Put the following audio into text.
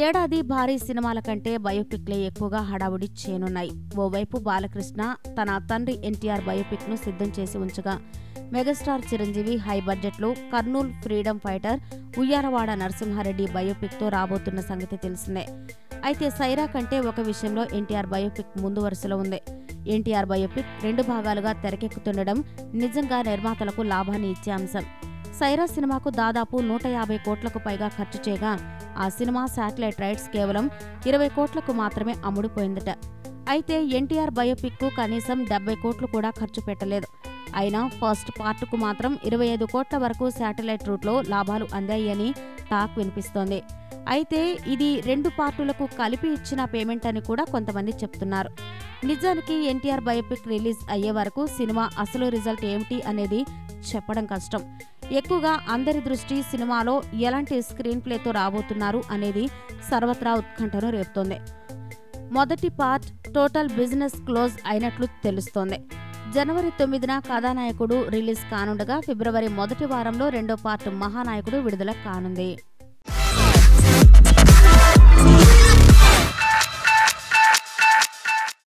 ఏడాది భారీ సినిమాల కంటే బయోపిక్లే ఎక్కువగా హడావుడి చేయనున్నాయి ఓవైపు బాలకృష్ణ తన తండ్రి ఎన్టీఆర్ బయోపిక్ ను సిద్ధం చేసి ఉంచగా మెగాస్టార్ చిరంజీవి హై బడ్జెట్లో Kurnool freedom fighter Uyyalawada Narasimha Reddy biopic తో రాబోతున్న సంగతి తెలిసిందే అయితే సైరా కంటే ఒక విషయంలో ఎన్టీఆర్ బయోపిక్ ముందు వరుసలో ఉంది ఎన్టీఆర్ బయోపిక్ రెండు భాగాలుగా తెరకెక్కుతుండడం నిజంగా నిర్మాతలకు లాభాన్ని ఇచ్చే అంశం సైరా సినిమాకు దాదాపు నూట యాభై కోట్లకు పైగా ఖర్చు చేయగా ఆ సినిమా శాటిలైట్ రైట్స్ కేవలం ఇరవై కోట్లకు మాత్రమే అమ్ముడుపోయిందట అయితే ఎన్టీఆర్ బయోపిక్ కు కనీసం డెబ్బై కోట్లు కూడా ఖర్చు పెట్టలేదు అయినా ఫస్ట్ పార్ట్కు మాత్రం ఇరవై ఐదు కోట్ల వరకు శాటిలైట్ రూట్లో లాభాలు అందాయని టాక్ వినిపిస్తోంది అయితే ఇది రెండు పార్టులకు కలిపి ఇచ్చిన పేమెంట్ అని కూడా కొంతమంది చెప్తున్నారు నిజానికి ఎన్టీఆర్ బయోపిక్ రిలీజ్ అయ్యే వరకు సినిమా అసలు రిజల్ట్ ఏమిటి అనేది చెప్పడం కష్టం ఎక్కువగా అందరి దృష్టి సినిమాలో ఎలాంటి స్క్రీన్ ప్లేతో రాబోతున్నారు అనేది సర్వత్రా ఉత్కంఠను రేపుతోంది మొదటి పార్ట్ టోటల్ బిజినెస్ క్లోజ్ అయినట్లు తెలుస్తోంది జనవరి తొమ్మిదిన కథానాయకుడు రిలీజ్ కానుండగా ఫిబ్రవరి మొదటి వారంలో రెండో పార్ట్ మహానాయకుడు విడుదల కానుంది